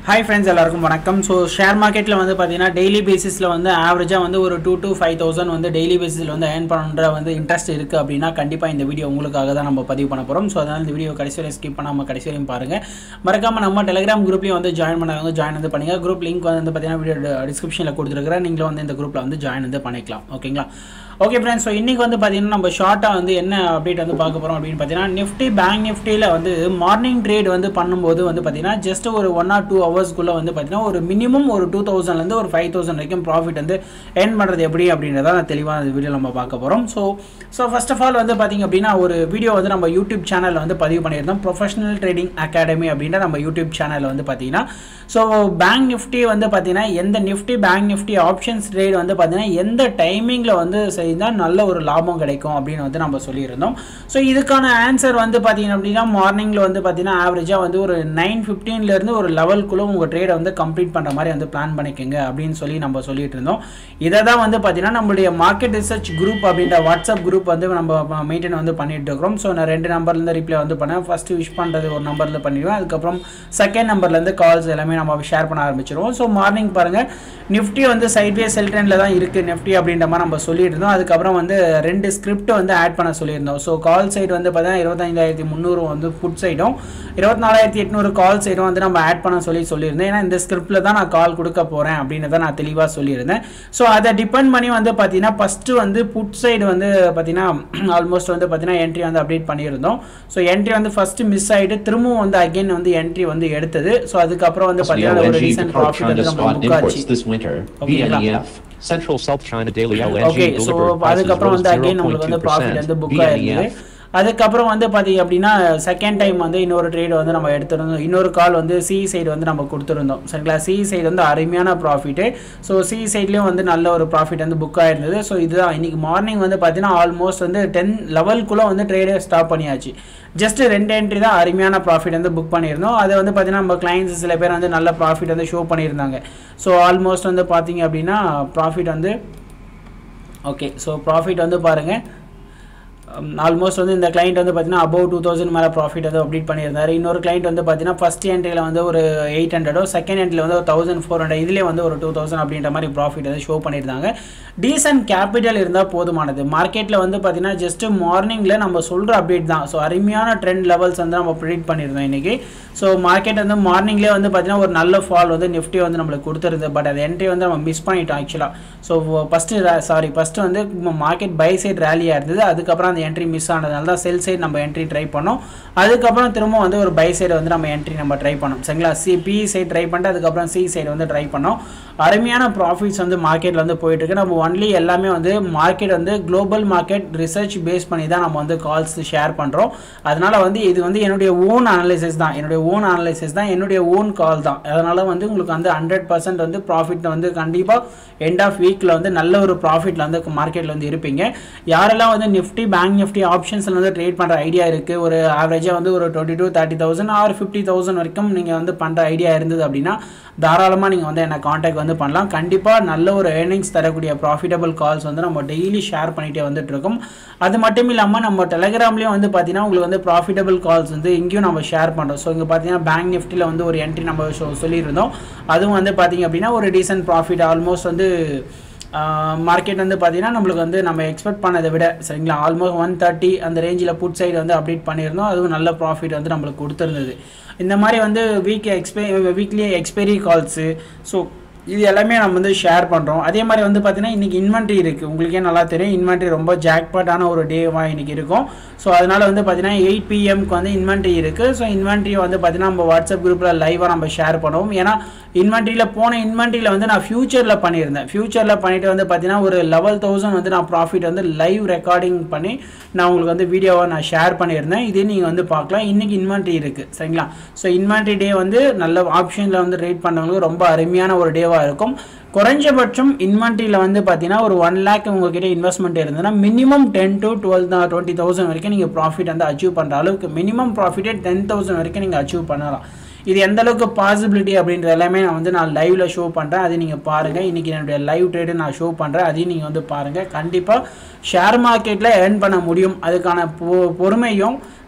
Hi friends எல்லாருக்கும் வணக்கம் so share மார்க்கெட்டில் வந்து பார்த்தீங்கன்னா டெய்லி பேசிஸில் வந்து ஆவரேஜாக வந்து ஒரு டூ to ஃபைவ் தௌசண்ட் வந்து டெய்லி பேசிஸில் வந்து ஏர்ன் பண்ணுற வந்து இன்ட்ரெஸ்ட் இருக்குது அப்படின்னா கண்டிப்பாக இந்த வீடியோ உங்களுக்காக தான் நம்ம பதிவு பண்ண போகிறோம் ஸோ அதனால் இந்த வீடியோ கடைசி வரை ஸ்கிப் பண்ணாமல் கடைசி வரையும் பாருங்கள் மறக்காமல் நம்ம டெலிகிராம் குரூப்லேயும் வந்து ஜாயின் பண்ணவங்க ஜாயின் வந்து பண்ணுங்கள் குரூப் லிங்க் வந்து பார்த்தீங்கன்னா வீடியோ டிஸ்கிரிப்ஷனில் கொடுத்துருக்குறேன் நீங்களும் வந்து இந்த குரூப்பில் வந்து ஜாயின் வந்து பண்ணிக்கலாம் ஓகேங்களா ஓகே ஃப்ரெண்ட்ஸ் ஸோ இன்றைக்கி வந்து பார்த்தீங்கன்னா நம்ம ஷார்ட்டாக வந்து என்ன அப்டேட் வந்து பார்க்க போகிறோம் அப்படின்னு பார்த்தீங்கன்னா நிஃப்டி பேங்க் நிஃப்டியில் வந்து மார்னிங் ட்ரேட் வந்து பண்ணும்போது வந்து பார்த்தீங்கன்னா ஜஸ்ட் ஒரு ஒன் ஆர் டூ ஹவர்ஸ்க்குள்ளே வந்து பார்த்தீங்கன்னா ஒரு மினிமம் ஒரு டூ தௌசண்ட்லேருந்து ஒரு ஃபைவ் தௌசண்ட் வரைக்கும் ப்ராஃபிட் வந்து ஏர்ன் பண்ணுறது எப்படி அப்படின்றத நான் தெளிவாக இந்த வீடியோ நம்ம பார்க்க போகிறோம் so so first of all வந்து பார்த்தீங்க அப்படின்னா ஒரு வீடியோ வந்து நம்ம யூடியூப் சேனலில் வந்து பதிவு பண்ணியிருந்தோம் ப்ரொஃபஷனல் ட்ரேடிங் அகாடமி அப்படின்ற நம்ம யூடியூப் சேனலில் வந்து பார்த்தீங்கன்னா ஸோ பேங்க் நிஃப்டி வந்து பார்த்தீங்கன்னா எந்த Nifty bank Nifty options trade வந்து பார்த்தீங்கன்னா எந்த டைமிங்கில் வந்து செய்தால் நல்ல ஒரு லாபம் கிடைக்கும் அப்படின்னு வந்து நம்ம சொல்லியிருந்தோம் ஸோ இதுக்கான ஆன்சர் வந்து பார்த்தீங்க அப்படின்னா மார்னிங்கில் வந்து பார்த்தீங்கன்னா ஆவரேஜாக வந்து ஒரு நைன் ஃபிஃப்டீன்லேருந்து ஒரு லெவல்குள்ளே உங்கள் ட்ரேடை வந்து கம்ப்ளீட் பண்ணுற மாதிரி வந்து பிளான் பண்ணிக்கோங்க அப்படின்னு சொல்லி நம்ம சொல்லிட்டு இருந்தோம் இதை தான் வந்து பார்த்தீங்கன்னா நம்மளுடைய மார்க்கெட் ரிசர்ச் குரூப் அப்படின்ற வாட்ஸ்அப் குரூப் வந்து நம்ம மெயின்டைன் வந்து பண்ணிட்டு இருக்கிறோம் ஸோ நான் ரெண்டு நம்பர்லேருந்து ரிப்ளை வந்து பண்ணேன் ஃபஸ்ட்டு விஷ் பண்ணுறது ஒரு நம்பரில் பண்ணிடுவேன் அதுக்கப்புறம் செகண்ட் நம்பர்லேருந்து கால்ஸ் எல்லாமே நம்ம ஷேர் பண்ண ஆரம்பிச்சிருவோம் ஸோ மார்னிங் பாருங்கள் நிஃப்டி வந்து சைட்வே செல் ட்ரெண்டில் தான் இருக்குது நிஃப்டி அப்படின்ற மாதிரி நம்ம சொல்லிட்டு இருந்தோம் அதுக்கப்புறம் வந்து ரெண்டு ஸ்கிரிப்ட் வந்து ஆட் பண்ண சொல்லியிருந்தோம் ஸோ கால் சைடு வந்து பார்த்தீங்கன்னா இருபத்தஞ்சாயிரத்தி முந்நூறு வந்து ஃபுட் சைடும் இருபத்தி நாலாயிரத்தி எட்நூறு கால் சைடும் வந்து நம்ம ஆட் பண்ண சொல்லி சொல்லியிருந்தேன் ஏன்னா இந்த ஸ்கிரிப்டில் தான் நான் கால் கொடுக்க போகிறேன் அப்படின்றத நான் தெளிவாக சொல்லியிருந்தேன் ஸோ அதை டிபெண்ட் பண்ணி வந்து பார்த்தீங்கன்னா ஃபஸ்ட்டு வந்து புட் சைடு வந்து பார்த்தீங்கன்னா ஆல்மோஸ்ட் வந்து பார்த்தீங்கன்னா என்ட்ரி வந்து அப்டேட் பண்ணியிருந்தோம் ஸோ என்ட்ரி வந்து ஃபஸ்ட்டு மிஸ் ஆகிட்டு திரும்பவும் வந்து அகைன் வந்து என்ட்ரி வந்து எடுத்தது ஸோ அதுக்கப்புறம் வந்து பார்த்தீங்கன்னா ஒரு LNG recent depart profit China வந்து நம்ம spot புக் imports ஆச்சு this winter. Okay, BNEF. Central South China Daily LNG okay so delivered prices அதுக்கப்புறம் rose வந்து அகைன் நம்மளுக்கு வந்து ப்ராஃபிட் வந்து 0.2%. புக் ஆயிருந்தது BNEF. அதுக்கப்புறம் வந்து பார்த்தீங்க அப்படின்னா செகண்ட் டைம் வந்து இன்னொரு ட்ரேட் வந்து நம்ம எடுத்திருந்தோம் இன்னொரு கால் வந்து சி சைடு வந்து நம்ம கொடுத்துருந்தோம் சரிங்களா சி சைடு வந்து அருமையான ப்ராஃபிட்டு ஸோ சி சைட்லேயும் வந்து நல்ல ஒரு ப்ராஃபிட் வந்து புக் ஆயிருந்தது ஸோ இதுதான் இன்னைக்கு மார்னிங் வந்து பார்த்தீங்கன்னா ஆல்மோஸ்ட் வந்து டென் லெவல்குள்ளே வந்து ட்ரேடே ஸ்டாப் பண்ணியாச்சு ஜஸ்ட் ரெண்டு என்ட்ரி தான் அருமையான ப்ராஃபிட் வந்து புக் பண்ணியிருந்தோம் அதை வந்து பார்த்தீங்கன்னா நம்ம கிளைண்ட்ஸ் சில பேர் வந்து நல்ல ப்ராஃபிட் வந்து ஷோ பண்ணியிருந்தாங்க ஸோ ஆல்மோஸ்ட் வந்து பார்த்தீங்க அப்படின்னா ப்ராஃபிட் வந்து ஓகே ஸோ ப்ராஃபிட் வந்து பாருங்கள் ஆல்மோஸ்ட் வந்து இந்த கிளைண்ட் வந்து பார்த்தீங்கன்னா அபவ் டூ தௌசண்ட் மேலே ப்ராஃபிட் வந்து அப்டேட் பண்ணியிருந்தாரு இன்னொரு கிளைண்ட் வந்து பார்த்தீங்கன்னா ஃபஸ்ட் என்ட்ரியில் வந்து ஒரு எயிட் ஹண்ட்ரடோ செகண்ட் என்ட்ரியில் வந்து ஒரு தௌசண்ட் ஃபோர் ஹண்ட்ரட் இதுலேயே வந்து ஒரு டூ தௌசண்ட் அப்படின்ற மாதிரி ப்ராஃபிட் வந்து ஷோ பண்ணியிருந்தாங்க டீசன்ட் கேபிட்டல் இருந்தால் போதுமானது மார்க்கெட்டில் வந்து பார்த்தீங்கன்னா ஜஸ்ட் மார்னிங்கில் நம்ம சொல்கிற அப்டேட் தான் ஸோ அருமையான ட்ரெண்ட் லெவல்ஸ் வந்து நம்ம ப்ரிடிக்ட் பண்ணியிருந்தோம் இன்றைக்கி ஸோ மார்க்கெட் வந்து மார்னிங்லேயே வந்து பார்த்தீங்கன்னா ஒரு நல்ல ஃபால் வந்து நிஃப்டி வந்து நம்மளுக்கு கொடுத்துருது பட் அது என்ட்ரி வந்து நம்ம மிஸ் பண்ணிட்டோம் ஆக்சுவலாக ஸோ ஃபஸ்ட்டு சாரி ஃபஸ்ட்டு வந்து மார்க்கெட் பை சைட் ரேலியாக இருந்தது அதுக்கப்புறம் அந்த என்ட்ரி மிஸ் ஆனதுனால தான் செல் சைடு நம்ம என்ட்ரி ட்ரை பண்ணோம் அதுக்கப்புறம் திரும்ப வந்து ஒரு பை சைடு வந்து நம்ம என்ட்ரி நம்ம ட்ரை பண்ணோம் சரிங்களா சி பி சைடு ட்ரை பண்ணிட்டு அதுக்கப்புறம் சி சைடு வந்து ட்ரை பண்ணோம் அருமையான ப்ராஃபிட்ஸ் வந்து மார்க்கெட்டில் வந்து போயிட்டு இருக்கு நம்ம ஒன்லி எல்லாமே வந்து மார்க்கெட் வந்து குளோபல் மார்க்கெட் ரிசர்ச் பேஸ் பண்ணி தான் நம்ம வந்து கால்ஸ் ஷேர் பண்ணுறோம் அதனால் வந்து இது வந்து என்னுடைய ஓன் அனலைசிஸ் தான் என்னுடைய ஓன் அனலைசிஸ் தான் என்னுடைய ஓன் கால் தான் அதனால் வந்து உங்களுக்கு வந்து ஹண்ட்ரட் பர்சன்ட் வந்து ப்ராஃபிட் வந்து கண்டிப்பாக எண்ட் ஆஃப் வீக்கில் வந்து நல்ல ஒரு ப்ராஃபிட்டில் வந்து மார்க்கெட்டில் வந்து இருப்பீங்க யாரெல்லாம் வந்து நிஃப்டி பேங்க் நிஃப்டி ஆப்ஷன்ஸில் வந்து ட்ரேட் பண்ணுற ஐடியா இருக்குது ஒரு ஆவரேஜாக வந்து ஒரு twenty to thirty thousand or fifty thousand வரைக்கும் நீங்கள் வந்து பண்ணுற ஐடியா இருந்தது அப்படின்னா தாராளமாக நீங்கள் வந்து என்னை காண்டாக்ட் வந்து பண்ணலாம் கண்டிப்பாக நல்ல ஒரு ஏர்னிங்ஸ் தரக்கூடிய ப்ராஃபிட்டபிள் கால்ஸ் வந்து நம்ம டெய்லி ஷேர் பண்ணிகிட்டே வந்துட்டு இருக்கோம் அது மட்டும் இல்லாமல் நம்ம டெலகிராம்லேயும் வந்து பார்த்தீங்கன்னா உங்களுக்கு வந்து ப்ராஃபிட்டபிள் கால்ஸ் வந்து இங்கேயும் நம்ம ஷேர் பண்ணுறோம் ஸோ இங்கே பார்த்தீங்கன்னா பேங்க் நிஃப்டியில் வந்து ஒரு என்ட்ரி நம்ம சொ- சொல்லியிருந்தோம் அதுவும் வந்து பார்த்தீங்க அப்படின்னா ஒரு டீசென்ட் ப்ராஃபிட் ஆல்மோஸ்ட் வந்து மார்க்கெட் வந்து பார்த்தீங்கன்னா நம்மளுக்கு வந்து நம்ம எக்ஸ்பெக்ட் பண்ணதை விட சரிங்களா ஆல்மோஸ்ட் ஒன் தேர்ட்டி அந்த ரேஞ்சில் புட் சைடு வந்து அப்டேட் பண்ணியிருந்தோம் அதுவும் நல்ல ப்ராஃபிட் வந்து நம்மளுக்கு கொடுத்துருந்தது இந்த மாதிரி வந்து வீக் எக்ஸ்பே வீக்லி எக்ஸ்பைரி கால்ஸு ஸோ இது எல்லாமே நம்ம வந்து ஷேர் பண்ணுறோம் அதே மாதிரி வந்து பார்த்தீங்கன்னா இன்றைக்கி இன்வென்ட்ரி இருக்குது உங்களுக்கே நல்லா தெரியும் இன்வென்ட்ரி ரொம்ப ஜாக்பாட்டான ஒரு டேவாக இன்றைக்கி இருக்கும் ஸோ அதனால் வந்து பார்த்தீங்கன்னா எயிட் பிஎம்க்கு வந்து இன்வென்ட்ரி இருக்குது ஸோ இன்வென்ட்ரி வந்து பார்த்தீங்கன்னா நம்ம வாட்ஸ்அப் குரூப்பில் லைவாக நம்ம ஷேர் பண்ணுவோம் ஏன்னா இன்வென்ட்ரியில் போன இன்வென்ட்ரியில் வந்து நான் ஃபியூச்சரில் பண்ணியிருந்தேன் ஃபியூச்சரில் பண்ணிட்டு வந்து பார்த்தீங்கன்னா ஒரு லெவல் தௌசண்ட் வந்து நான் ப்ராஃபிட் வந்து லைவ் ரெக்கார்டிங் பண்ணி நான் உங்களுக்கு வந்து வீடியோவை நான் ஷேர் பண்ணியிருந்தேன் இதே நீங்கள் வந்து பார்க்கலாம் இன்றைக்கி இன்வென்ட்ரி இருக்குது சரிங்களா ஸோ இன்வென்ட்ரி டே வந்து நல்ல ஆப்ஷனில் வந்து ரேட் பண்ணவங்களுக்கு ரொம்ப அருமையான ஒரு டேவாக இருக்கும் குறைஞ்சபட்சம் இன்வென்ட்ரியில் வந்து பார்த்தீங்கன்னா ஒரு ஒன் லேக் உங்ககிட்ட இன்வெஸ்ட்மெண்ட் இருந்ததுன்னா மினிமம் டென் டு டுவெல் தான் டுவெண்ட்டி தௌசண்ட் வரைக்கும் நீங்கள் ப்ராஃபிட் வந்து அச்சீவ் பண்ணுற அளவுக்கு மினிமம் ப்ராஃபிட்டே டென் தௌசண்ட் வரைக்கும் நீங்கள் அச்சீவ் பண்ணலாம் இது எந்த அளவுக்கு பாசிபிலிட்டி அப்படின்ற எல்லாமே நான் வந்து நான் லைவ்ல ஷோ பண்ணுறேன் அதை நீங்கள் பாருங்கள் இன்றைக்கி என்னுடைய லைவ் ட்ரேடு நான் ஷோ பண்ணுறேன் அதையும் நீங்கள் வந்து பாருங்கள் கண்டிப்பாக ஷேர் மார்க்கெட்டில் ஏர்ன் பண்ண முடியும் அதுக்கான பொ பொறுமையும்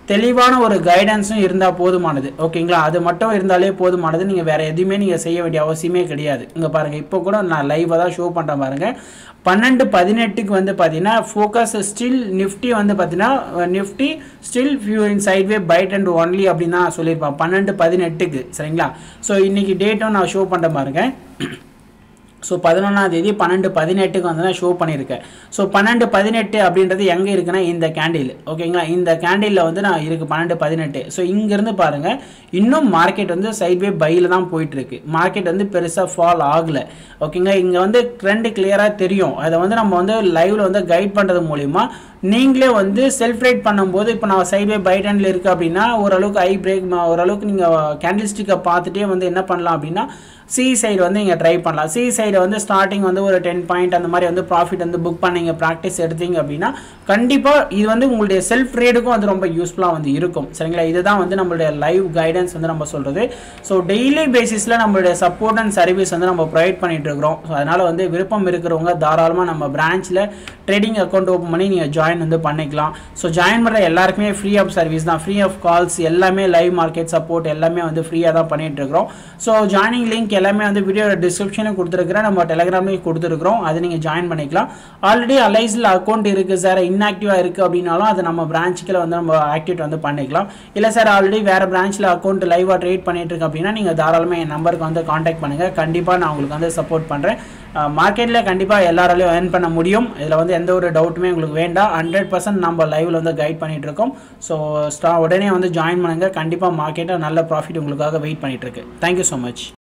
தெளிவான ஒரு கைடன்ஸும் இருந்தால் போதுமானது ஓகேங்களா அது மட்டும் இருந்தாலே போதுமானது நீங்கள் வேறு எதுவுமே நீங்கள் செய்ய வேண்டிய அவசியமே கிடையாது இங்கே பாருங்கள் இப்போ கூட நான் லைவாக தான் ஷோ பண்ணுறேன் பாருங்கள் பன்னெண்டு பதினெட்டுக்கு வந்து பார்த்தீங்கன்னா ஃபோக்கஸ் ஸ்டில் நிஃப்டி வந்து பார்த்தீங்கன்னா Nifty still few in sideway bite and only அப்படின்னு தான் சொல்லியிருப்பேன் பன்னெண்டு பதினெட்டுக்கு சரிங்களா ஸோ இன்றைக்கி டேட்டும் நான் ஷோ பண்ணுற பாருங்க ஸோ பதினொன்றாம் தேதி பன்னெண்டு பதினெட்டுக்கு வந்து நான் ஷோ பண்ணியிருக்கேன் ஸோ பன்னெண்டு பதினெட்டு அப்படின்றது எங்கே இருக்குன்னா இந்த கேண்டில் ஓகேங்களா இந்த கேண்டிலில் வந்து நான் இருக்குது பன்னெண்டு பதினெட்டு ஸோ இங்கேருந்து பாருங்கள் இன்னும் மார்க்கெட் வந்து சைட்வே பையில் தான் போயிட்டுருக்கு மார்க்கெட் வந்து பெருசாக ஃபால் ஆகலை ஓகேங்களா இங்கே வந்து ட்ரெண்டு கிளியராக தெரியும் அதை வந்து நம்ம வந்து லைவில் வந்து கைட் பண்ணுறது மூலிமா நீங்களே வந்து செல்ஃப் ரைட் பண்ணும்போது இப்போ நான் சைட்வே பைட் ஹேண்டில் இருக்குது அப்படின்னா ஓரளவுக்கு ஐ பிரேக் ஓரளவுக்கு நீங்கள் கேண்டில் ஸ்டிக்கை பார்த்துட்டே வந்து என்ன பண்ணலாம் அப்படின்னா சி சைடு வந்து நீங்கள் ட்ரை பண்ணலாம் சி சைடு வந்து ஸ்டார்டிங் வந்து ஒரு டென் பாயிண்ட் அந்த மாதிரி வந்து ப்ராஃபிட் வந்து புக் பண்ணீங்க ப்ராக்டிஸ் எடுத்தீங்க அப்படின்னா கண்டிப்பாக இது வந்து உங்களுடைய செல்ஃப் ரேடுக்கும் வந்து ரொம்ப யூஸ்ஃபுல்லாக வந்து இருக்கும் சரிங்களா இதுதான் வந்து நம்மளுடைய லைவ் கைடன்ஸ் வந்து நம்ம சொல்கிறது ஸோ டெய்லி பேசிஸில் நம்மளுடைய சப்போர்ட் அண்ட் சர்வீஸ் வந்து நம்ம ப்ரொவைட் பண்ணிட்டு இருக்கிறோம் ஸோ அதனால் வந்து விருப்பம் இருக்கிறவங்க தாராளமாக நம்ம பிரான்ச்சில் ட்ரேடிங் அக்கௌண்ட் ஓப்பன் பண்ணி நீங்கள் ஜாயின் வந்து பண்ணிக்கலாம் ஸோ ஜாயின் பண்ணுற எல்லாருக்குமே ஃப்ரீ ஆஃப் சர்வீஸ் தான் ஃப்ரீ ஆஃப் கால்ஸ் எல்லாமே லைவ் மார்க்கெட் சப்போர்ட் எல்லாமே வந்து ஃப்ரீயாக தான் பண்ணிட்டு இருக்கிறோம் ஸோ ஜாயினிங் லிங்க் எல்லாமே வந்து வீடியோ டிஸ்கிரிப்ஷனில் கொடுத்துருக்குறேன் நம்ம டெலிகிராம்லேயும் கொடுத்துருக்குறோம் அது நீங்கள் ஜாயின் பண்ணிக்கலாம் ஆல்ரெடி அலைஸில் அக்கௌண்ட் இருக்குது சார் இன்ஆக்டிவாக இருக்குது அப்படின்னாலும் அது நம்ம பிரான்ச்சுக்கில் வந்து நம்ம ஆக்டிவேட் வந்து பண்ணிக்கலாம் இல்லை சார் ஆல்ரெடி வேறு பிரான்ச்சில் அக்கௌண்ட் லைவாக ட்ரேட் பண்ணிட்டு இருக்கு அப்படின்னா நீங்கள் தாராளமாக என் நம்பருக்கு வந்து காண்டாக்ட் பண்ணுங்கள் கண்டிப்பாக நான் உங்களுக்கு வந்து சப்போர்ட் பண்ணுறேன் மார்க்கெட்டில் கண்டிப்பாக எல்லாராலையும் ஏர்ன் பண்ண முடியும் இதில் வந்து எந்த ஒரு டவுட்டுமே உங்களுக்கு வேண்டாம் ஹண்ட்ரட் பர்சன்ட் நம்ம லைவில் வந்து கைட் பண்ணிட்டு இருக்கோம் ஸோ ஸ்டா உடனே வந்து ஜாயின் பண்ணுங்கள் கண்டிப்பாக மார்க்கெட்டில் நல்ல ப்ராஃபிட் உங்களுக்காக வெயிட் பண்ணிட்டு இருக்கு தேங்க்யூ ஸோ மச்